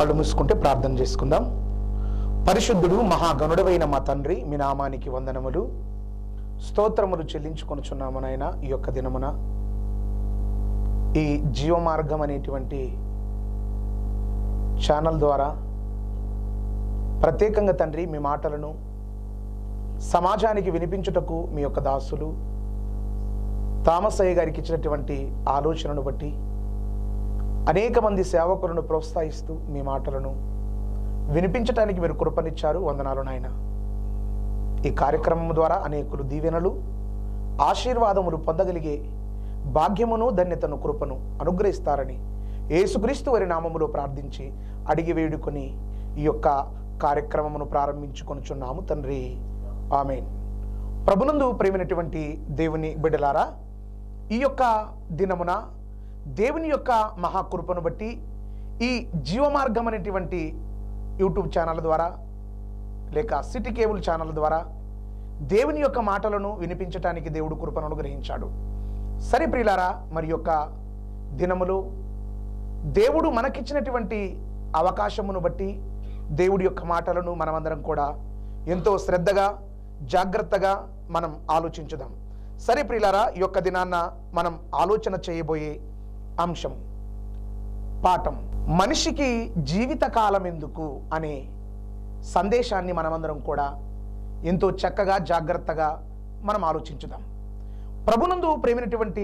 కళ్ళు మూసుకుంటే ప్రార్థన చేసుకుందాం పరిశుద్ధుడు మహాగణుడవైన మా తండ్రి మీ నామానికి వందనములు స్తోత్రములు చెల్లించుకొనుచున్నాము నాయన ఈ యొక్క దినమున ఈ జీవమార్గం అనేటువంటి ఛానల్ ద్వారా ప్రత్యేకంగా తండ్రి మీ మాటలను సమాజానికి వినిపించుటకు మీ యొక్క దాసులు తామసయ్య గారికి ఇచ్చినటువంటి ఆలోచనను బట్టి అనేక మంది సేవకులను ప్రోత్సహిస్తూ మీ మాటలను వినిపించటానికి మీరు కృపనిచ్చారు వందనాలు నాయన ఈ కార్యక్రమం ద్వారా అనేకులు దీవెనలు ఆశీర్వాదములు పొందగలిగే భాగ్యమును ధన్యతను కృపను అనుగ్రహిస్తారని యేసుక్రీస్తు వారి నామములో ప్రార్థించి అడిగి వేడుకొని ఈ యొక్క కార్యక్రమమును ప్రారంభించుకొనుచున్నాము తండ్రి ఆమెన్ ప్రభునందు ప్రేమైనటువంటి దేవుని బిడ్డలారా ఈ యొక్క దినమున దేవుని యొక్క మహాకృపను బట్టి ఈ జీవమార్గం అనేటువంటి యూట్యూబ్ ఛానల్ ద్వారా లేక సిటీ కేబుల్ ఛానల్ ద్వారా దేవుని యొక్క మాటలను వినిపించటానికి దేవుడు కృపను అనుగ్రహించాడు సరే ప్రియులారా మరి యొక్క దినములు దేవుడు మనకిచ్చినటువంటి అవకాశమును బట్టి దేవుడి యొక్క మాటలను మనమందరం కూడా ఎంతో శ్రద్ధగా జాగ్రత్తగా మనం ఆలోచించుదాం సరే ప్రియులారా ఈ యొక్క దినాన్న మనం ఆలోచన చేయబోయే అంశం పాఠం మనిషికి జీవిత కాలం ఎందుకు అనే సందేశాన్ని మనమందరం కూడా ఎంతో చక్కగా జాగ్రత్తగా మనం ఆలోచించుదాం ప్రభునందు ప్రేమైనటువంటి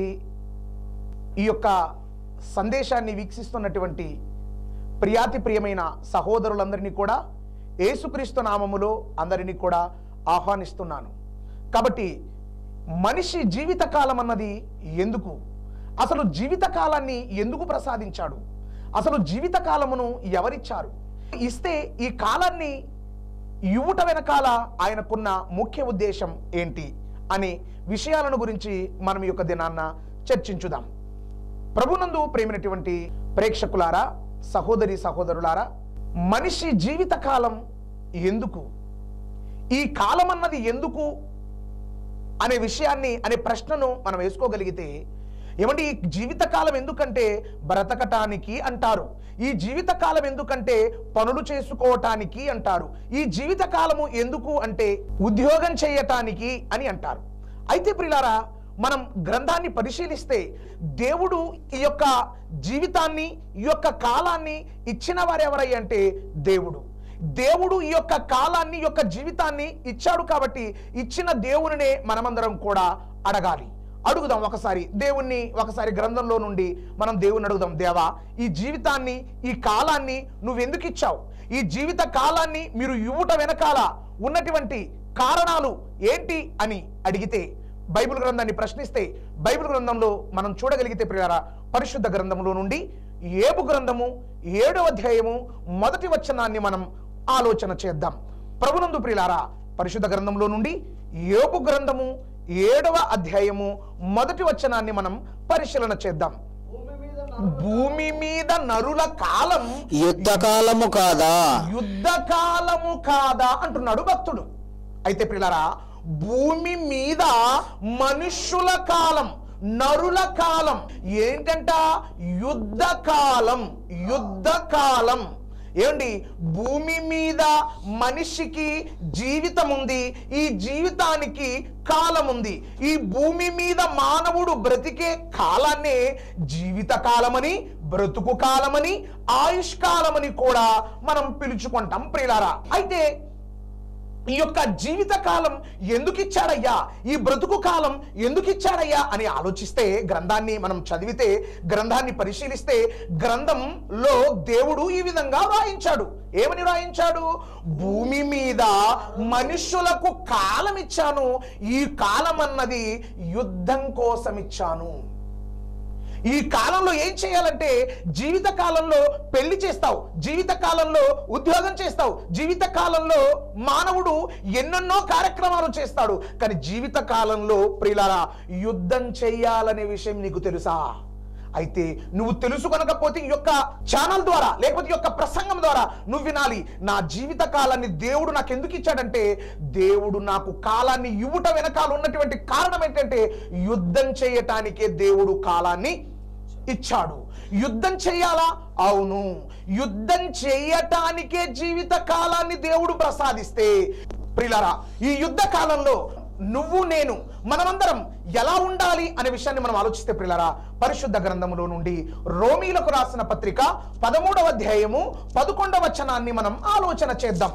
ఈ యొక్క సందేశాన్ని వీక్షిస్తున్నటువంటి ప్రియాతి ప్రియమైన సహోదరులందరినీ కూడా యేసుక్రీస్తు నామములో అందరినీ కూడా ఆహ్వానిస్తున్నాను కాబట్టి మనిషి జీవితకాలం అన్నది ఎందుకు అసలు జీవితకాలాన్ని ఎందుకు ప్రసాదించాడు అసలు జీవితకాలమును ఎవరిచ్చారు ఇస్తే ఈ కాలాన్ని ఇవ్వట వెనకాల ఆయనకున్న ముఖ్య ఉద్దేశం ఏంటి అనే విషయాలను గురించి మనం ఈ యొక్క దినాన్న చర్చించుదాం ప్రభునందు ప్రేమైనటువంటి ప్రేక్షకులారా సహోదరి సహోదరులారా మనిషి జీవితకాలం ఎందుకు ఈ కాలం అన్నది ఎందుకు అనే విషయాన్ని అనే ప్రశ్నను మనం వేసుకోగలిగితే ఏమంటే ఈ జీవితకాలం ఎందుకంటే బ్రతకటానికి అంటారు ఈ జీవితకాలం ఎందుకంటే పనులు చేసుకోవటానికి అంటారు ఈ జీవితకాలము ఎందుకు అంటే ఉద్యోగం చేయటానికి అని అంటారు అయితే ప్రిలారా మనం గ్రంథాన్ని పరిశీలిస్తే దేవుడు ఈ యొక్క జీవితాన్ని ఈ యొక్క కాలాన్ని ఇచ్చిన వారు ఎవరై అంటే దేవుడు దేవుడు ఈ యొక్క కాలాన్ని ఈ యొక్క జీవితాన్ని ఇచ్చాడు కాబట్టి ఇచ్చిన దేవునినే మనమందరం కూడా అడగాలి అడుగుదాం ఒకసారి దేవుణ్ణి ఒకసారి గ్రంథంలో నుండి మనం దేవుని అడుగుదాం దేవా ఈ జీవితాన్ని ఈ కాలాన్ని నువ్వెందుకు ఇచ్చావు ఈ జీవిత కాలాన్ని మీరు ఇవ్వట వెనకాల ఉన్నటువంటి కారణాలు ఏంటి అని అడిగితే బైబిల్ గ్రంథాన్ని ప్రశ్నిస్తే బైబిల్ గ్రంథంలో మనం చూడగలిగితే ప్రియారా పరిశుద్ధ గ్రంథంలో నుండి ఏబు గ్రంథము ఏడో అధ్యాయము మొదటి వచనాన్ని మనం ఆలోచన చేద్దాం ప్రభునందు ప్రియులారా పరిశుద్ధ గ్రంథంలో నుండి ఏబు గ్రంథము ఏడవ అధ్యాయము మొదటి వచనాన్ని మనం పరిశీలన చేద్దాం భూమి మీద నరుల కాలం యుద్ధ కాలము కాదా యుద్ధ కాలము కాదా అంటున్నాడు భక్తుడు అయితే ప్రిలరా భూమి మీద మనుష్యుల కాలం నరుల కాలం ఏంటంట యుద్ధ కాలం యుద్ధ కాలం ఏమండి భూమి మీద మనిషికి జీవితం ఉంది ఈ జీవితానికి కాలం ఉంది ఈ భూమి మీద మానవుడు బ్రతికే కాలాన్నే జీవిత కాలమని బ్రతుకు కాలమని ఆయుష్ కాలమని కూడా మనం పిలుచుకుంటాం ప్రియులారా అయితే ఈ యొక్క జీవిత కాలం ఎందుకు ఇచ్చాడయ్యా ఈ బ్రతుకు కాలం ఎందుకు ఇచ్చాడయ్యా అని ఆలోచిస్తే గ్రంథాన్ని మనం చదివితే గ్రంథాన్ని పరిశీలిస్తే గ్రంథంలో దేవుడు ఈ విధంగా వ్రాయించాడు ఏమని వ్రాయించాడు భూమి మీద మనుషులకు కాలం ఇచ్చాను ఈ కాలం అన్నది యుద్ధం కోసం ఇచ్చాను ఈ కాలంలో ఏం చేయాలంటే జీవిత కాలంలో పెళ్లి చేస్తావు జీవిత కాలంలో ఉద్యోగం చేస్తావు జీవిత కాలంలో మానవుడు ఎన్నెన్నో కార్యక్రమాలు చేస్తాడు కానీ జీవిత కాలంలో ప్రియులారా యుద్ధం చేయాలనే విషయం నీకు తెలుసా అయితే నువ్వు తెలుసు కనకపోతే ఈ యొక్క ఛానల్ ద్వారా లేకపోతే ఈ యొక్క ప్రసంగం ద్వారా నువ్వు వినాలి నా జీవిత కాలాన్ని దేవుడు నాకు ఎందుకు ఇచ్చాడంటే దేవుడు నాకు కాలాన్ని ఇవ్వట వెనకాల ఉన్నటువంటి కారణం ఏంటంటే యుద్ధం చేయటానికే దేవుడు కాలాన్ని ఇచ్చాడు యుద్ధం చేయాలా అవును యుద్ధం చేయటానికే జీవిత కాలాన్ని దేవుడు ప్రసాదిస్తే ప్రిలరా ఈ యుద్ధ కాలంలో నువ్వు నేను మనమందరం ఎలా ఉండాలి అనే విషయాన్ని మనం ఆలోచిస్తే ప్రిలరా పరిశుద్ధ గ్రంథములో నుండి రోమీలకు రాసిన పత్రిక పదమూడవ అధ్యాయము పదకొండవ వచనాన్ని మనం ఆలోచన చేద్దాం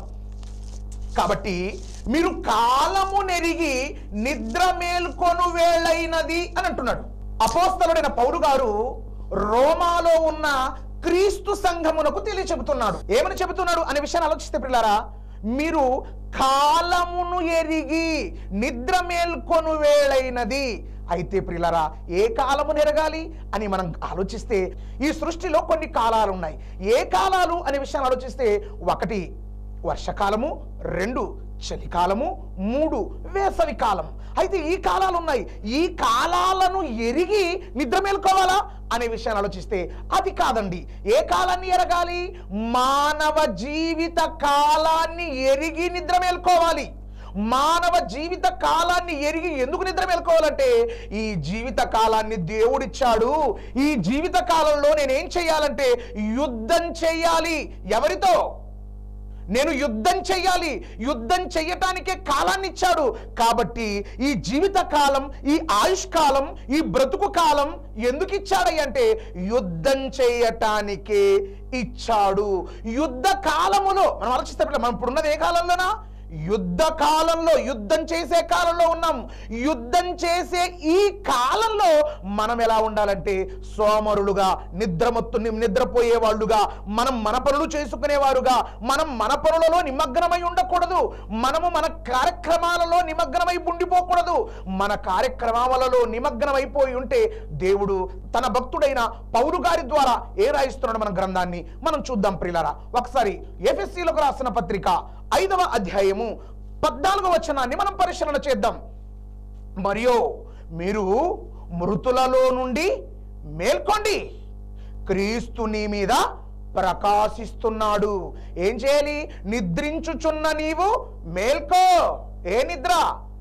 కాబట్టి మీరు కాలము నెరిగి నిద్ర మేల్కొను వేళైనది అని అంటున్నాడు అపోస్తలుడైన పౌరు గారు రోమాలో ఉన్న క్రీస్తు సంఘమునకు తెలియచెబుతున్నాడు ఏమని చెబుతున్నాడు అనే విషయాన్ని ఆలోచిస్తే పిల్లారా మీరు కాలమును ఎరిగి నిద్ర మేల్కొను వేళైనది అయితే ప్రిలరా ఏ కాలము నెరగాలి అని మనం ఆలోచిస్తే ఈ సృష్టిలో కొన్ని కాలాలు ఉన్నాయి ఏ కాలాలు అనే విషయాన్ని ఆలోచిస్తే ఒకటి వర్షకాలము రెండు చలికాలము మూడు వేసవి కాలం అయితే ఈ కాలాలు ఉన్నాయి ఈ కాలాలను ఎరిగి నిద్ర మేల్కోవాలా అనే విషయాన్ని ఆలోచిస్తే అది కాదండి ఏ కాలాన్ని ఎరగాలి మానవ జీవిత కాలాన్ని ఎరిగి నిద్ర మేల్కోవాలి మానవ జీవిత కాలాన్ని ఎరిగి ఎందుకు నిద్ర మేల్కోవాలంటే ఈ జీవిత కాలాన్ని దేవుడిచ్చాడు ఈ జీవిత కాలంలో నేనేం చేయాలంటే యుద్ధం చేయాలి ఎవరితో నేను యుద్ధం చెయ్యాలి యుద్ధం చెయ్యటానికే కాలాన్ని ఇచ్చాడు కాబట్టి ఈ జీవిత కాలం ఈ ఆయుష్ కాలం ఈ బ్రతుకు కాలం ఎందుకు ఇచ్చాడయ్య అంటే యుద్ధం చేయటానికే ఇచ్చాడు యుద్ధ కాలములో మనం ఆలోచిస్తే మనం ఇప్పుడున్నది ఏ కాలంలోనా యుద్ధ కాలంలో యుద్ధం చేసే కాలంలో ఉన్నాం యుద్ధం చేసే ఈ కాలంలో మనం ఎలా ఉండాలంటే సోమరులుగా నిద్రమత్తు నిద్రపోయే వాళ్ళుగా మనం మన పనులు చేసుకునేవారుగా మనం మన పనులలో నిమగ్నమై ఉండకూడదు మనము మన కార్యక్రమాలలో నిమగ్నమై ఉండిపోకూడదు మన కార్యక్రమాలలో నిమగ్నమైపోయి ఉంటే దేవుడు తన భక్తుడైన పౌరు గారి ద్వారా ఏ రాయిస్తున్నాడు మన గ్రంథాన్ని మనం చూద్దాం ప్రియులారా ఒకసారి ఎఫ్ఎస్సీలకు రాసిన పత్రిక ఐదవ అధ్యాయము పద్నాలుగవ వచనాన్ని మనం పరిశీలన చేద్దాం మరియు మీరు మృతులలో నుండి మేల్కోండి క్రీస్తు నీ మీద ప్రకాశిస్తున్నాడు ఏం చేయాలి నిద్రించుచున్న నీవు మేల్కో ఏ నిద్ర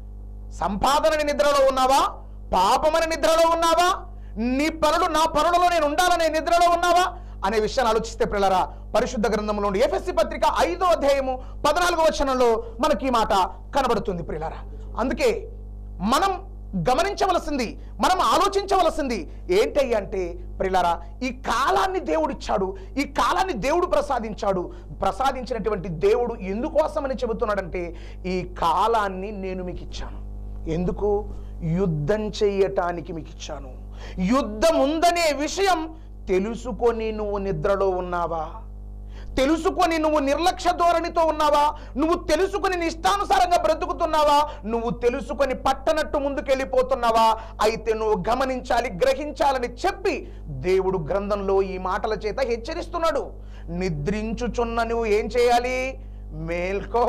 సంపాదనని నిద్రలో ఉన్నావా పాపమని నిద్రలో ఉన్నావా నీ పనులు నా పనులలో నేను ఉండాలనే నిద్రలో ఉన్నావా అనే విషయాన్ని ఆలోచిస్తే పిల్లరా పరిశుద్ధ గ్రంథంలో నుండి ఎఫ్ఎస్సి పత్రిక ఐదో అధ్యాయము పద్నాలుగో వచనంలో మనకి ఈ మాట కనబడుతుంది ప్రియులారా అందుకే మనం గమనించవలసింది మనం ఆలోచించవలసింది ఏంటయ్య అంటే ప్రిలారా ఈ కాలాన్ని దేవుడిచ్చాడు ఈ కాలాన్ని దేవుడు ప్రసాదించాడు ప్రసాదించినటువంటి దేవుడు ఎందుకోసమని చెబుతున్నాడంటే ఈ కాలాన్ని నేను మీకు ఇచ్చాను ఎందుకు యుద్ధం చెయ్యటానికి మీకు ఇచ్చాను యుద్ధం ఉందనే విషయం తెలుసుకొని నువ్వు నిద్రలో ఉన్నావా తెలుసుకొని నువ్వు నిర్లక్ష్య ధోరణితో ఉన్నావా నువ్వు తెలుసుకొని నీ ఇష్టానుసారంగా బ్రతుకుతున్నావా నువ్వు తెలుసుకొని పట్టనట్టు ముందుకెళ్ళిపోతున్నావా అయితే నువ్వు గమనించాలి గ్రహించాలని చెప్పి దేవుడు గ్రంథంలో ఈ మాటల చేత హెచ్చరిస్తున్నాడు నిద్రించుచున్న నువ్వు ఏం చేయాలి మేల్కో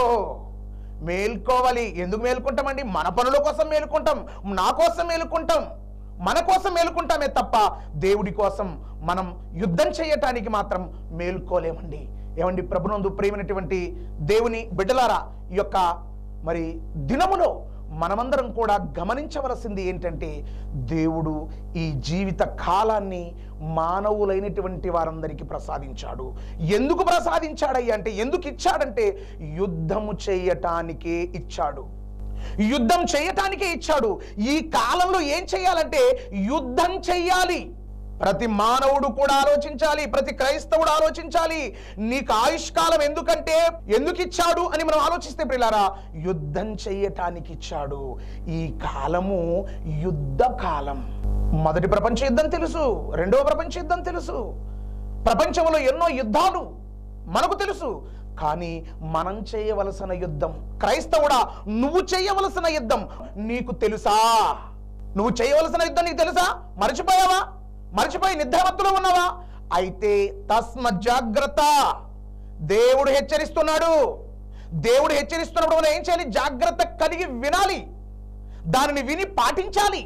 మేల్కోవాలి ఎందుకు మేల్కుంటామండి మన పనుల కోసం మేలుకుంటాం నా కోసం మేలుకుంటాం మన కోసం మేలుకుంటామే తప్ప దేవుడి కోసం మనం యుద్ధం చేయటానికి మాత్రం మేల్కోలేమండి ఏమండి ప్రభునందు ప్రేమైనటువంటి దేవుని బిడ్డలారా ఈ యొక్క మరి దినములో మనమందరం కూడా గమనించవలసింది ఏంటంటే దేవుడు ఈ జీవిత కాలాన్ని మానవులైనటువంటి వారందరికీ ప్రసాదించాడు ఎందుకు ప్రసాదించాడయ్య అంటే ఎందుకు ఇచ్చాడంటే యుద్ధము చేయటానికే ఇచ్చాడు యుద్ధం చేయటానికే ఇచ్చాడు ఈ కాలంలో ఏం చేయాలంటే యుద్ధం చెయ్యాలి ప్రతి మానవుడు కూడా ఆలోచించాలి ప్రతి క్రైస్తవుడు ఆలోచించాలి నీకు ఆయుష్కాలం ఎందుకంటే ఎందుకు ఇచ్చాడు అని మనం ఆలోచిస్తే ప్రిలారా యుద్ధం చెయ్యటానికి ఇచ్చాడు ఈ కాలము యుద్ధ కాలం మొదటి ప్రపంచ యుద్ధం తెలుసు రెండవ ప్రపంచ యుద్ధం తెలుసు ప్రపంచంలో ఎన్నో యుద్ధాలు మనకు తెలుసు కానీ మనం చేయవలసిన యుద్ధం క్రైస్తవుడా నువ్వు చేయవలసిన యుద్ధం నీకు తెలుసా నువ్వు చేయవలసిన యుద్ధం నీకు తెలుసా మర్చిపోయావా మర్చిపోయి నిద్రమత్తులో ఉన్నావా అయితే తస్మ జాగ్రత్త దేవుడు హెచ్చరిస్తున్నాడు దేవుడు హెచ్చరిస్తున్నప్పుడు మనం ఏం చేయాలి జాగ్రత్త కలిగి వినాలి దానిని విని పాటించాలి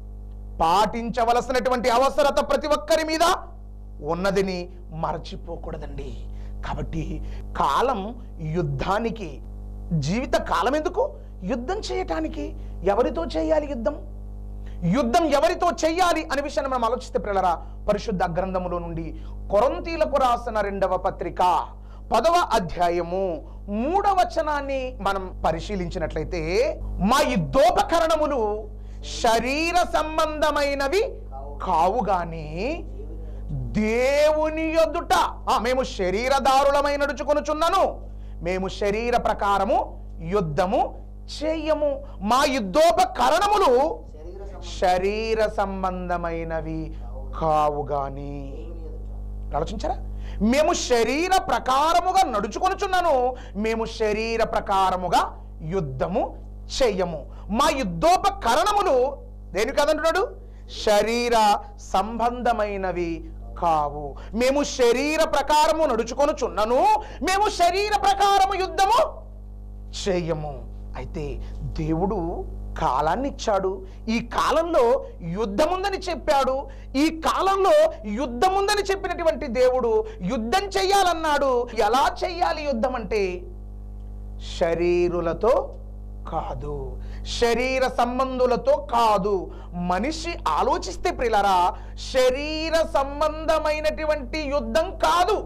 పాటించవలసినటువంటి అవసరత ప్రతి ఒక్కరి మీద ఉన్నదని మరచిపోకూడదండి కాబట్టి కాలం యుద్ధానికి జీవిత కాలం ఎందుకు యుద్ధం చేయటానికి ఎవరితో చేయాలి యుద్ధం యుద్ధం ఎవరితో చెయ్యాలి అనే విషయాన్ని మనం ఆలోచిస్తే పిల్లరా పరిశుద్ధ గ్రంథములో నుండి కొరంతీలకు రాసిన రెండవ పత్రిక పదవ అధ్యాయము మూడవ వచనాన్ని మనం పరిశీలించినట్లయితే మా యుద్ధోపకరణములు శరీర సంబంధమైనవి కావు గాని దేవుని యొద్దుట ఆ, మేము శరీరదారులమై నడుచుకొనుచున్నాను మేము శరీర ప్రకారము యుద్ధము చేయము మా యుద్ధోపకరణములు శరీర సంబంధమైనవి కావు గాని ఆలోచించారా మేము శరీర ప్రకారముగా నడుచుకొనుచున్నాను మేము శరీర ప్రకారముగా యుద్ధము చెయ్యము మా యుద్ధోపకరణములు దేని కాదంటున్నాడు శరీర సంబంధమైనవి కావు మేము శరీర ప్రకారము నడుచుకొనుచున్నాను మేము శరీర ప్రకారము యుద్ధము చేయము అయితే దేవుడు కాలాన్ని ఇచ్చాడు ఈ కాలంలో యుద్ధముందని చెప్పాడు ఈ కాలంలో యుద్ధముందని చెప్పినటువంటి దేవుడు యుద్ధం చెయ్యాలన్నాడు ఎలా చెయ్యాలి యుద్ధం అంటే శరీరులతో కాదు శరీర సంబంధులతో కాదు మనిషి ఆలోచిస్తే ప్రిలరా శరీర సంబంధమైనటువంటి యుద్ధం కాదు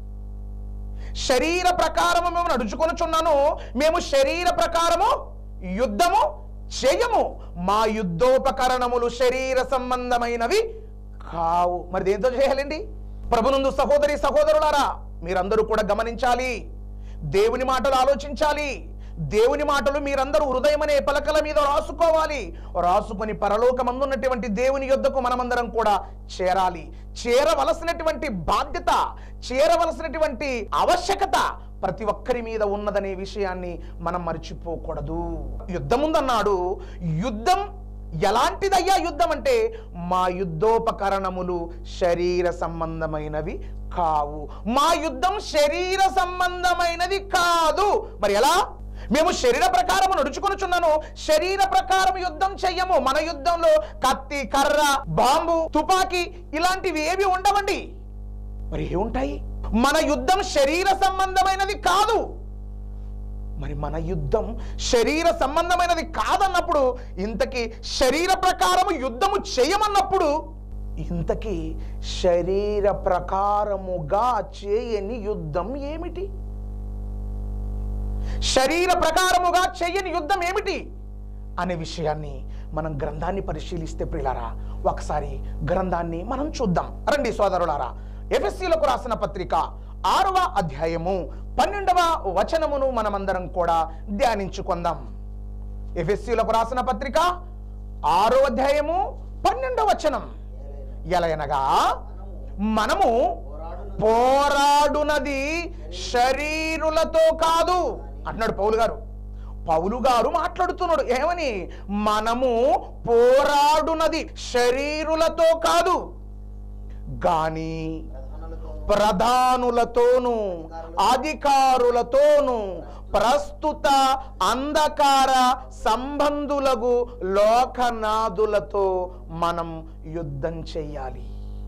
శరీర ప్రకారము మేము నడుచుకొనుచున్నాను మేము శరీర ప్రకారము యుద్ధము చేయము మా యుద్ధోపకరణములు శరీర సంబంధమైనవి కావు మరి దేంతో చేయాలండి ప్రభునందు సహోదరి సహోదరులారా మీరందరూ కూడా గమనించాలి దేవుని మాటలు ఆలోచించాలి దేవుని మాటలు మీరందరూ హృదయం అనే పలకల మీద రాసుకోవాలి రాసుకొని పరలోకమందున్నటువంటి దేవుని యొద్దకు మనమందరం కూడా చేరాలి చేరవలసినటువంటి బాధ్యత చేరవలసినటువంటి ఆవశ్యకత ప్రతి ఒక్కరి మీద ఉన్నదనే విషయాన్ని మనం మర్చిపోకూడదు యుద్ధం ఉందన్నాడు యుద్ధం ఎలాంటిదయ్యా యుద్ధం అంటే మా యుద్ధోపకరణములు శరీర సంబంధమైనవి కావు మా యుద్ధం శరీర సంబంధమైనది కాదు మరి ఎలా మేము శరీర ప్రకారం నడుచుకొనుచున్నాను శరీర ప్రకారం యుద్ధం చెయ్యము మన యుద్ధంలో కత్తి కర్ర బాంబు తుపాకీ ఇలాంటివి ఏవి ఉండవండి మరి ఏముంటాయి మన యుద్ధం శరీర సంబంధమైనది కాదు మరి మన యుద్ధం శరీర సంబంధమైనది కాదన్నప్పుడు ఇంతకీ శరీర ప్రకారము యుద్ధము చేయమన్నప్పుడు ఇంతకీ శరీర ప్రకారముగా చేయని యుద్ధం ఏమిటి శరీర ప్రకారముగా చేయని యుద్ధం ఏమిటి అనే విషయాన్ని మనం గ్రంథాన్ని పరిశీలిస్తే ప్రిలారా ఒకసారి గ్రంథాన్ని మనం చూద్దాం రండి సోదరులారా ఎఫ్ఎస్సీలకు రాసిన పత్రిక ఆరవ అధ్యాయము పన్నెండవ వచనమును మనమందరం కూడా ధ్యానించుకుందాం ఎఫ్ఎస్సీలకు రాసిన పత్రిక ఆరో అధ్యాయము పన్నెండవ వచనం ఎలయనగా మనము పోరాడునది శరీరులతో కాదు అంటున్నాడు పౌలు గారు పౌలు గారు మాట్లాడుతున్నాడు ఏమని మనము పోరాడునది శరీరులతో కాదు గాని ప్రధానులతోను అధికారులతోను ప్రస్తుత అంధకార సంబంధులకు లోకనాథులతో మనం యుద్ధం చెయ్యాలి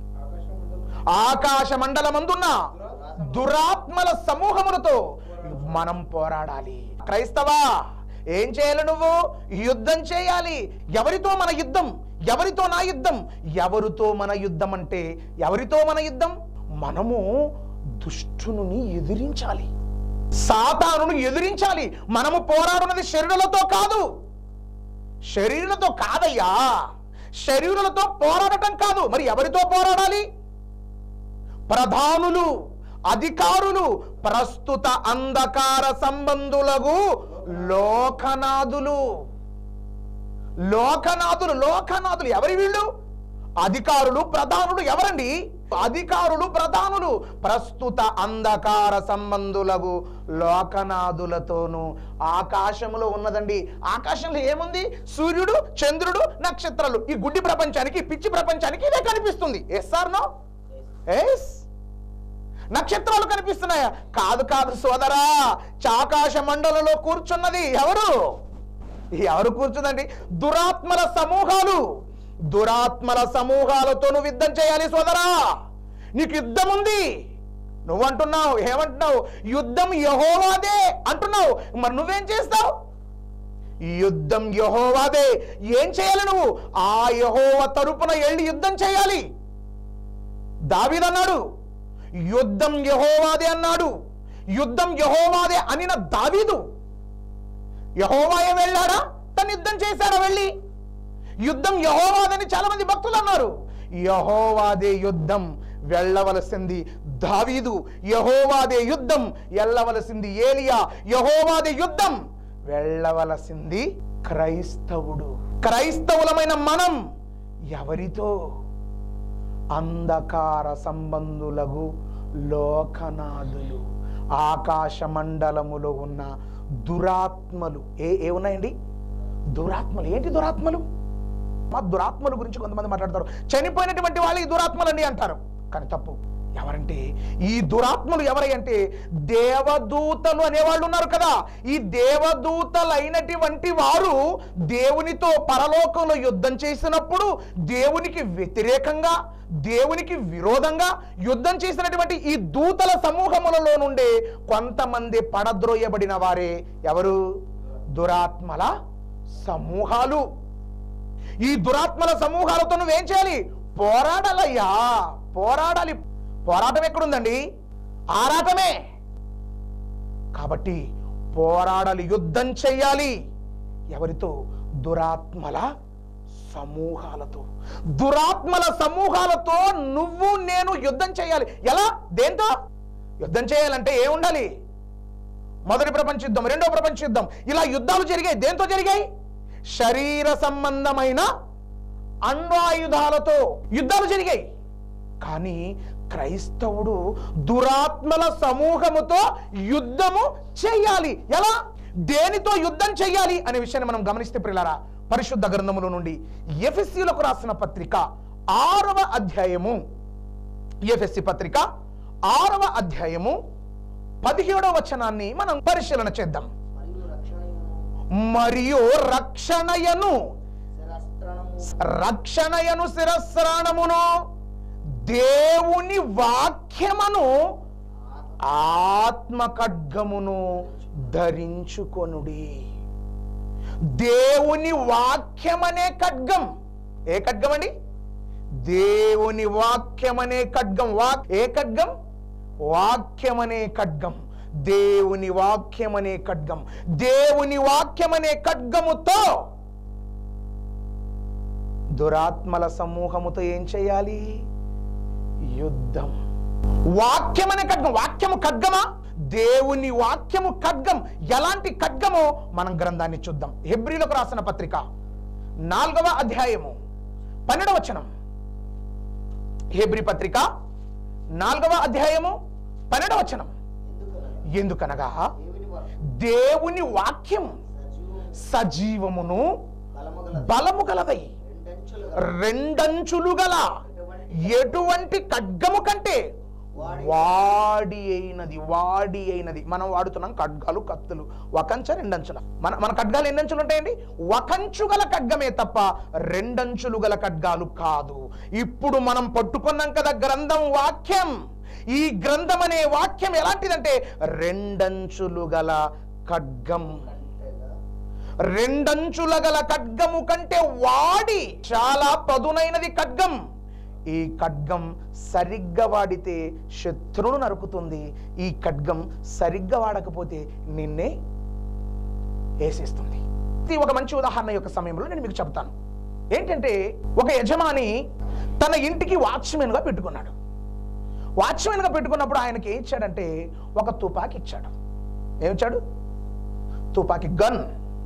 ఆకాశ మండలమందున్న దురాత్మల సమూహములతో మనం పోరాడాలి క్రైస్తవా ఏం చేయాలి నువ్వు యుద్ధం చేయాలి ఎవరితో మన యుద్ధం ఎవరితో నా యుద్ధం ఎవరితో మన యుద్ధం అంటే ఎవరితో మన యుద్ధం మనము దుష్టుని ఎదిరించాలి సాతానును ఎదిరించాలి మనము పోరాడున్నది శరీరులతో కాదు శరీరులతో కాదయ్యా శరీరులతో పోరాడటం కాదు మరి ఎవరితో పోరాడాలి ప్రధానులు అధికారులు ప్రస్తుత అంధకార సంబంధులకు లోకనాథులు లోకనాథులు లోకనాథులు ఎవరి వీళ్ళు అధికారులు ప్రధానులు ఎవరండి అధికారులు ప్రధానులు ప్రస్తుత అంధకార సంబంధులకు లోకనాథులతోనూ ఆకాశములో ఉన్నదండి ఆకాశంలో ఏముంది సూర్యుడు చంద్రుడు నక్షత్రాలు ఈ గుడ్డి ప్రపంచానికి ఈ పిచ్చి ప్రపంచానికి ఇదే కనిపిస్తుంది ఎస్ ఆర్ నో ఎస్ నక్షత్రాలు కనిపిస్తున్నాయా కాదు కాదు సోదరా చాకాశ మండలంలో కూర్చున్నది ఎవరు ఎవరు కూర్చుందండి దురాత్మల సమూహాలు దురాత్మల సమూహాలతో నువ్వు యుద్ధం చేయాలి సోదరా నీకు యుద్ధం ఉంది నువ్వు అంటున్నావు ఏమంటున్నావు యుద్ధం యహోవాదే అంటున్నావు మరి నువ్వేం చేస్తావు యుద్ధం యహోవాదే ఏం చేయాలి నువ్వు ఆ యహోవ తరపున వెళ్ళి యుద్ధం చేయాలి దావీదన్నాడు యుద్ధం యహోవాదే అన్నాడు యుద్ధం యహోవాదే అనిన దావీదు యహోవాయే వెళ్ళాడా తను యుద్ధం చేశాడా వెళ్ళి యుద్ధం యహోవాదని చాలా మంది భక్తులు అన్నారు యహోవాదే యుద్ధం వెళ్ళవలసింది దావీదు యహోవాదే యుద్ధం వెళ్ళవలసింది ఏలియా యహోవాదే యుద్ధం వెళ్ళవలసింది క్రైస్తవుడు క్రైస్తవులమైన మనం ఎవరితో అంధకార సంబంధులకు లోకనాథులు ఆకాశ మండలములో ఉన్న దురాత్మలు ఏ ఏ ఉన్నాయండి దురాత్మలు ఏంటి దురాత్మలు మా దురాత్మల గురించి కొంతమంది మాట్లాడతారు చనిపోయినటువంటి వాళ్ళు ఈ దురాత్మలండి అంటారు కానీ తప్పు ఎవరంటే ఈ దురాత్మలు ఎవరై అంటే దేవదూతలు అనేవాళ్ళు ఉన్నారు కదా ఈ దేవదూతలైనటువంటి వారు దేవునితో పరలోకంలో యుద్ధం చేసినప్పుడు దేవునికి వ్యతిరేకంగా దేవునికి విరోధంగా యుద్ధం చేసినటువంటి ఈ దూతల సమూహములలో నుండే కొంతమంది పడద్రోయబడిన వారే ఎవరు దురాత్మల సమూహాలు ఈ దురాత్మల సమూహాలతో నువ్వేం చేయాలి పోరాడాలయ్యా పోరాడాలి పోరాటం ఎక్కడుందండి ఆరాటమే కాబట్టి పోరాడాలి యుద్ధం చెయ్యాలి ఎవరితో దురాత్మల సమూహాలతో దురాత్మల సమూహాలతో నువ్వు నేను యుద్ధం చేయాలి ఎలా దేంతో యుద్ధం చేయాలంటే ఏ ఉండాలి మొదటి ప్రపంచ యుద్ధం రెండో ప్రపంచ యుద్ధం ఇలా యుద్ధాలు జరిగాయి దేంతో జరిగాయి శరీర సంబంధమైన అణ్వాయుధాలతో యుద్ధాలు జరిగాయి కానీ క్రైస్తవుడు దురాత్మల సమూహముతో యుద్ధము చేయాలి ఎలా దేనితో యుద్ధం చేయాలి అనే విషయాన్ని మనం గమనిస్తే ప్రిలారా పరిశుద్ధ గ్రంథముల నుండి ఎఫ్ఎస్సీలకు రాసిన పత్రిక ఆరవ అధ్యాయము ఎఫ్ఎస్సి పత్రిక ఆరవ అధ్యాయము పదిహేడవ వచనాన్ని మనం పరిశీలన చేద్దాం మరియు మరియు రక్షణయును రక్షణయను శిరస్త్రణము రక్షణయను శిరస్రాణమును దేవుని వాక్యమును ఆత్మ ఖడ్గమును ధరించుకొనుడి దేవుని వాక్యమనే ఖడ్గం ఏ ఖడ్గం అండి దేవుని వాక్యమనే ఖడ్గం వాక్ ఏ ఖడ్గం వాక్యమనే ఖడ్గం దేవుని వాక్యమనే ఖడ్గం దేవుని వాక్యమనే ఖడ్గముతో దురాత్మల సమూహముతో ఏం చేయాలి యుద్ధం వాక్యం అనే ఖడ్గం వాక్యము ఖడ్గమా దేవుని వాక్యము ఖడ్గం ఎలాంటి ఖడ్గమో మనం గ్రంథాన్ని చూద్దాం హెబ్రిలకు రాసిన పత్రిక నాలుగవ అధ్యాయము పన్నెండవ వచనం హెబ్రి పత్రిక నాలుగవ అధ్యాయము పన్నెండవ వచనం ఎందుకనగా ఎందుకనగా దేవుని వాక్కు దేవుని వాక్యం సజీవము సజీవమును బలము గలది. బలము గలదై రెండంచులు గలది. రెండంచులు గల ఎటువంటి ఖడ్గము కంటే వాడి- వాడి అయినది వాడి అయినది మనం వాడుతున్నాం ఖడ్గాలు కత్తులు వకంచ రెండంచుల మన మన ఖడ్గాలు ఎన్ని అంచులు ఉంటాయండి వకంచు గల ఖడ్గమే తప్ప రెండంచులు గల ఖడ్గాలు కాదు ఇప్పుడు మనం పట్టుకున్నాం కదా గ్రంథం వాక్యం ఈ గ్రంథం అనే వాక్యం ఎలాంటిదంటే రెండంచులు గల ఖడ్గం కంటెగా రెండంచుల గల ఖడ్గము కంటే వాడి చాలా పదునైనది ఖడ్గం ఈ ఖడ్గం సరిగ్గా వాడితే శత్రువును నరుకుతుంది ఈ ఖడ్గం సరిగ్గా వాడకపోతే నిన్నే వేసేస్తుంది ఇది ఒక మంచి ఉదాహరణ యొక్క సమయంలో నేను మీకు చెప్తాను ఏంటంటే ఒక యజమాని తన ఇంటికి వాచ్మెన్గా పెట్టుకున్నాడు వాచ్మెన్గా పెట్టుకున్నప్పుడు ఆయనకి ఏం ఇచ్చాడంటే ఒక తుపాకి ఇచ్చాడు ఏమిచ్చాడు తుపాకి గన్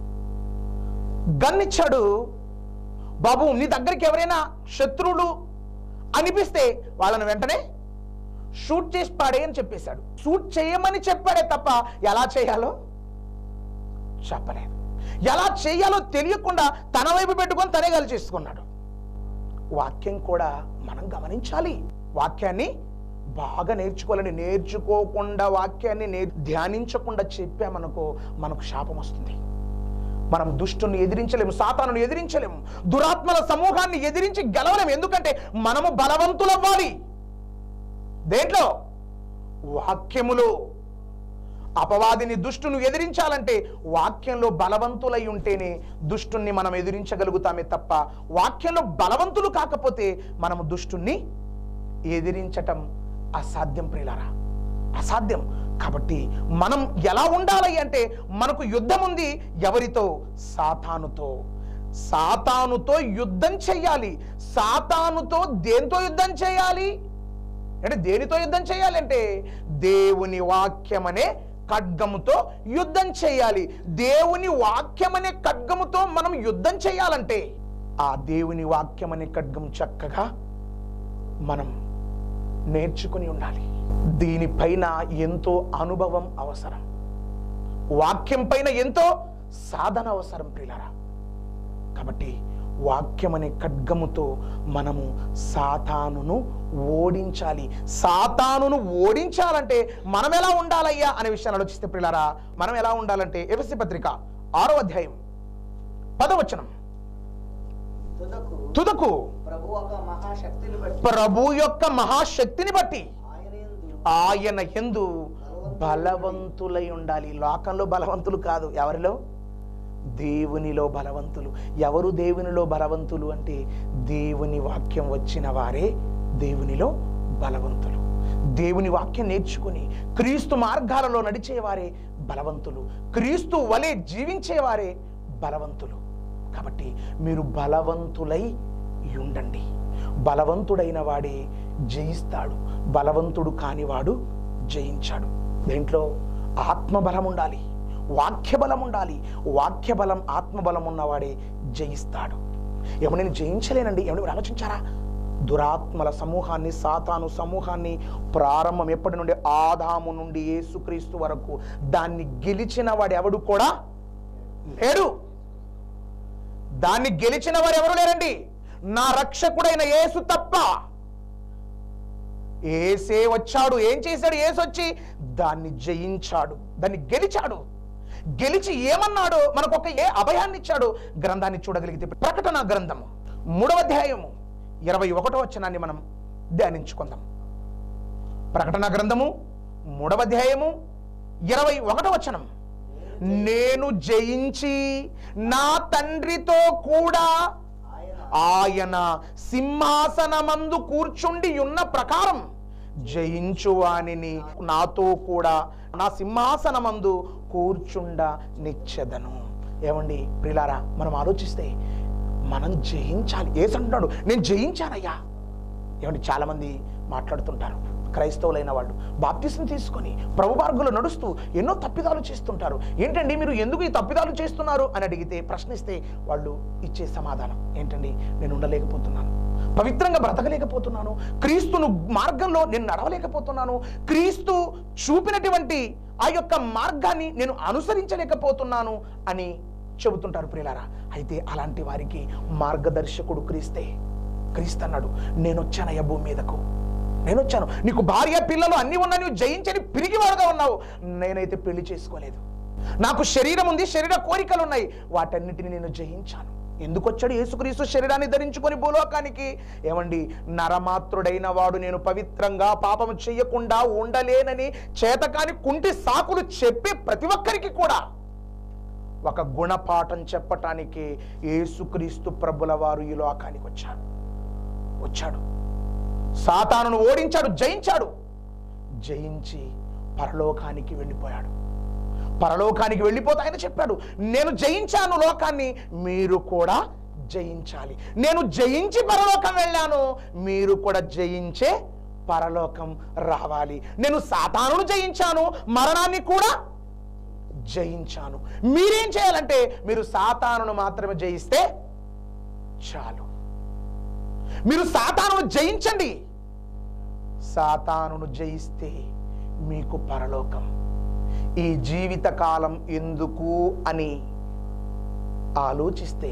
గన్ ఇచ్చాడు బాబు నీ దగ్గరికి ఎవరైనా శత్రువులు అనిపిస్తే వాళ్ళని వెంటనే షూట్ చేసి పాడే అని చెప్పేశాడు షూట్ చేయమని చెప్పాడే తప్ప ఎలా చేయాలో చెప్పలేదు ఎలా చేయాలో తెలియకుండా తన వైపు పెట్టుకొని తనే గలి చేసుకున్నాడు వాక్యం కూడా మనం గమనించాలి వాక్యాన్ని బాగా నేర్చుకోవాలని నేర్చుకోకుండా వాక్యాన్ని నే ధ్యానించకుండా చెప్పామనుకో మనకు శాపం వస్తుంది మనం దుష్టుని ఎదిరించలేము సాతానుని ఎదిరించలేము దురాత్మల సమూహాన్ని ఎదిరించి గెలవలేము ఎందుకంటే మనము బలవంతులవ్వాలి దేంట్లో వాక్యములో అపవాదిని దుష్టును ఎదిరించాలంటే వాక్యంలో బలవంతులై ఉంటేనే దుష్టుణ్ణి మనం ఎదిరించగలుగుతామే తప్ప వాక్యంలో బలవంతులు కాకపోతే మనము దుష్టుణ్ణి ఎదిరించటం అసాధ్యం ప్రియులారా అసాధ్యం కాబట్టి మనం ఎలా ఉండాలి అంటే మనకు యుద్ధం ఉంది ఎవరితో సాతానుతో సాతానుతో యుద్ధం చెయ్యాలి సాతానుతో దేంతో యుద్ధం చేయాలి అంటే దేనితో యుద్ధం చేయాలంటే దేవుని వాక్యం అనే ఖడ్గముతో యుద్ధం చేయాలి దేవుని వాక్యం అనే ఖడ్గముతో మనం యుద్ధం చేయాలంటే ఆ దేవుని వాక్యం అనే ఖడ్గం చక్కగా మనం నేర్చుకుని ఉండాలి దీనిపైన ఎంతో అనుభవం అవసరం వాక్యం పైన ఎంతో సాధన అవసరం ప్రియులారా కాబట్టి వాక్యం అనే ఖడ్గముతో మనము సాతానును ఓడించాలి సాతానును ఓడించాలంటే మనం ఎలా ఉండాలయ్యా అనే విషయాన్ని ఆలోచిస్తే పిల్లరా మనం ఎలా ఉండాలంటే ఎఫ్ఎస్సి పత్రిక ఆరో అధ్యాయం పదవచనం తుదకు తుదకు ప్రభు ఒక మహాశక్తిని బట్టి ప్రభు యొక్క మహాశక్తిని బట్టి ఆయన యందు ఆయన ఎందు బలవంతులై ఉండాలి లోకంలో బలవంతులు కాదు ఎవరిలో దేవునిలో బలవంతులు ఎవరు దేవునిలో బలవంతులు అంటే దేవుని వాక్యం వచ్చిన వారే దేవునిలో బలవంతులు దేవుని వాక్యం నేర్చుకుని క్రీస్తు మార్గాలలో నడిచేవారే బలవంతులు క్రీస్తు వలె జీవించేవారే బలవంతులు కాబట్టి మీరు బలవంతులై ఉండండి బలవంతుడైన వాడే జయిస్తాడు బలవంతుడు కానివాడు జయించాడు దేంట్లో ఆత్మబలం ఉండాలి వాక్య బలం ఉండాలి వాక్య బలం ఆత్మబలం ఉన్నవాడే జయిస్తాడు ఏమో నేను జయించలేనండి ఏమని మీరు ఆలోచించారా దురాత్మల సమూహాన్ని సాతాను సమూహాన్ని ప్రారంభం ఎప్పటి నుండి ఆదాము నుండి యేసుక్రీస్తు వరకు దాన్ని గెలిచిన వాడు ఎవడు కూడా లేడు దాన్ని గెలిచిన వారు ఎవరు లేరండి నా రక్షకుడైన యేసు తప్ప ఏసే వచ్చాడు ఏం చేశాడు ఏసు వచ్చి దాన్ని జయించాడు దాన్ని గెలిచాడు గెలిచి ఏమన్నాడు మనకు ఒక ఏ అభయాన్ని ఇచ్చాడు గ్రంథాన్ని చూడగలిగితే ప్రకటన గ్రంథము మూడవ అధ్యాయము ఇరవై ఒకటో వచనాన్ని మనం ధ్యానించుకుందాం ప్రకటన గ్రంథము మూడవ అధ్యాయము ఇరవై ఒకటో వచనం నేను జయించి నా తండ్రితో కూడా ఆయన ఆయన సింహాసనమందు కూర్చుండి ఉన్న ప్రకారం జయించువానిని నాతో కూడా నా సింహాసనమందు కూర్చుండ నిచ్చెదను ఏమండి ప్రిలారా మనం ఆలోచిస్తే మనం జయించాలి ఏసంటున్నాడు నేను జయించానయ్యా ఏమండి చాలామంది మాట్లాడుతుంటారు క్రైస్తవులైన వాళ్ళు బాప్తిసం తీసుకొని ప్రభు మార్గంలో నడుస్తూ ఎన్నో తప్పిదాలు చేస్తుంటారు ఏంటండి మీరు ఎందుకు ఈ తప్పిదాలు చేస్తున్నారు అని అడిగితే ప్రశ్నిస్తే వాళ్ళు ఇచ్చే సమాధానం ఏంటండి నేను ఉండలేకపోతున్నాను పవిత్రంగా బ్రతకలేకపోతున్నాను క్రీస్తును మార్గంలో నేను నడవలేకపోతున్నాను క్రీస్తు చూపినటువంటి ఆ యొక్క మార్గాన్ని నేను అనుసరించలేకపోతున్నాను అని చెబుతుంటారు ప్రియులారా అయితే అలాంటి వారికి మార్గదర్శకుడు క్రీస్తే క్రీస్తు అన్నాడు నేను వచ్చానయ్య భూమి మీదకు నేను వచ్చాను నీకు భార్య పిల్లలు అన్నీ ఉన్నా నువ్వు జయించని పిరిగివాడుగా ఉన్నావు నేనైతే పెళ్లి చేసుకోలేదు నాకు శరీరం ఉంది శరీర కోరికలు ఉన్నాయి వాటన్నిటిని నేను జయించాను ఎందుకు వచ్చాడు యేసుక్రీస్తు శరీరాన్ని ధరించుకొని భూలోకానికి ఏమండి నరమాత్రుడైన వాడు నేను పవిత్రంగా పాపము చెయ్యకుండా ఉండలేనని చేతకాని కుంటి సాకులు చెప్పే ప్రతి ఒక్కరికి కూడా ఒక గుణపాఠం చెప్పటానికి యేసుక్రీస్తు ప్రభుల వారు ఈ లోకానికి వచ్చాడు వచ్చాడు సాతానును ఓడించాడు జయించాడు జయించి పరలోకానికి వెళ్ళిపోయాడు పరలోకానికి వెళ్ళిపోతే ఆయన చెప్పాడు నేను జయించాను లోకాన్ని మీరు కూడా జయించాలి నేను జయించి పరలోకం వెళ్ళాను మీరు కూడా జయించే పరలోకం రావాలి నేను సాతానును జయించాను మరణాన్ని కూడా జయించాను మీరేం చేయాలంటే మీరు సాతానును మాత్రమే జయిస్తే చాలు మీరు సాతానును జయించండి సాతానును జయిస్తే మీకు పరలోకం ఈ జీవిత కాలం ఎందుకు అని ఆలోచిస్తే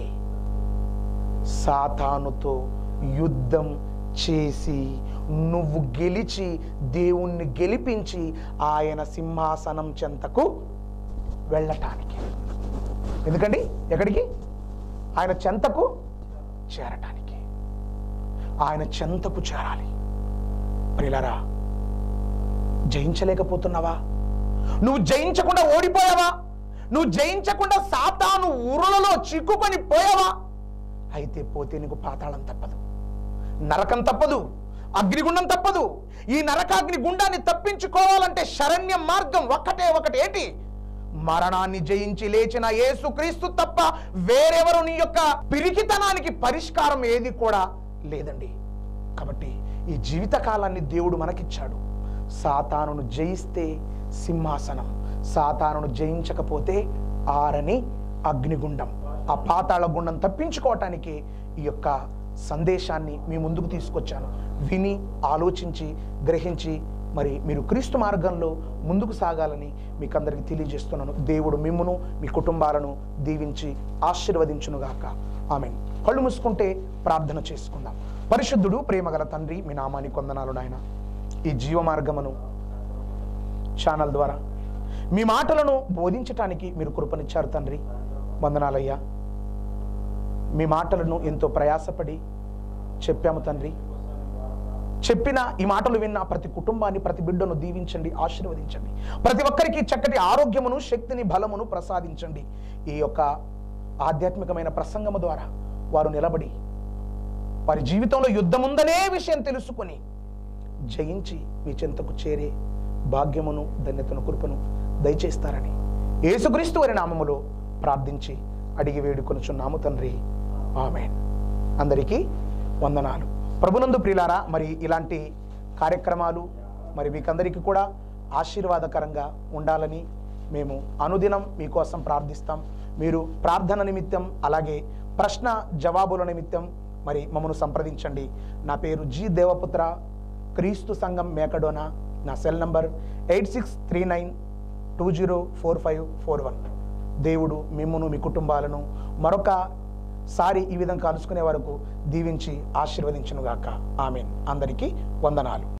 సాతానుతో యుద్ధం చేసి నువ్వు గెలిచి దేవుణ్ణి గెలిపించి ఆయన సింహాసనం చెంతకు వెళ్ళటానికి ఎందుకండి ఎక్కడికి ఆయన చెంతకు చేరటానికి ఆయన చెంతకు చేరాలి ప్రిలరా జయించలేకపోతున్నావా నువ్వు జయించకుండా ఓడిపోయావా నువ్వు జయించకుండా సాతాను ఉరులలో చిక్కుకొని పోయావా అయితే పోతే నీకు పాతాళం తప్పదు నరకం తప్పదు అగ్నిగుండం తప్పదు ఈ నరకాగ్ని గుండాన్ని తప్పించుకోవాలంటే శరణ్య మార్గం ఒక్కటే ఒకటి ఏంటి మరణాన్ని జయించి లేచిన యేసుక్రీస్తు తప్ప వేరెవరు నీ యొక్క పిరికితనానికి పరిష్కారం ఏది కూడా లేదండి కాబట్టి ఈ జీవిత కాలాన్ని దేవుడు మనకిచ్చాడు సాతానును జయిస్తే సింహాసనం సాతానును జయించకపోతే ఆరని అగ్నిగుండం ఆ పాతాళ గుండం తప్పించుకోవటానికి ఈ యొక్క సందేశాన్ని మీ ముందుకు తీసుకొచ్చాను విని ఆలోచించి గ్రహించి మరి మీరు క్రీస్తు మార్గంలో ముందుకు సాగాలని మీకు అందరికీ తెలియజేస్తున్నాను దేవుడు మిమ్మును మీ కుటుంబాలను దీవించి ఆశీర్వదించునుగాక ఆమె కళ్ళు మూసుకుంటే ప్రార్థన చేసుకుందాం పరిశుద్ధుడు ప్రేమగల తండ్రి మీ నామానికి వందనాలు నాయన ఈ జీవ మార్గమును ఛానల్ ద్వారా మీ మాటలను బోధించటానికి మీరు కృపనిచ్చారు తండ్రి వందనాలయ్యా మీ మాటలను ఎంతో ప్రయాసపడి చెప్పాము తండ్రి చెప్పిన ఈ మాటలు విన్న ప్రతి కుటుంబాన్ని ప్రతి బిడ్డను దీవించండి ఆశీర్వదించండి ప్రతి ఒక్కరికి చక్కటి ఆరోగ్యమును శక్తిని బలమును ప్రసాదించండి ఈ యొక్క ఆధ్యాత్మికమైన ప్రసంగము ద్వారా వారు నిలబడి వారి జీవితంలో యుద్ధం ఉందనే విషయం తెలుసుకొని జయించి మీ చెంతకు చేరే భాగ్యమును ధన్యతను కృపను దయచేస్తారని యేసుక్రీస్తు వారి నామములో ప్రార్థించి అడిగి వేడుకొనుచున్నాము తండ్రి ఆమెన్ అందరికీ వందనాలు ప్రభునందు ప్రియులారా మరి ఇలాంటి కార్యక్రమాలు మరి మీకందరికీ కూడా ఆశీర్వాదకరంగా ఉండాలని మేము అనుదినం మీకోసం ప్రార్థిస్తాం మీరు ప్రార్థన నిమిత్తం అలాగే ప్రశ్న జవాబుల నిమిత్తం మరి మమ్మను సంప్రదించండి నా పేరు జి దేవపుత్ర క్రీస్తు సంఘం మేకడోనా నా cell number eight six three nine two zero four five four one దేవుడు మిమ్మును మీ కుటుంబాలను మరొక సారి ఈ విధంగా కలుసుకునే వరకు దీవించి ఆశీర్వదించునుగాక ఆమెన్ అందరికీ వందనాలు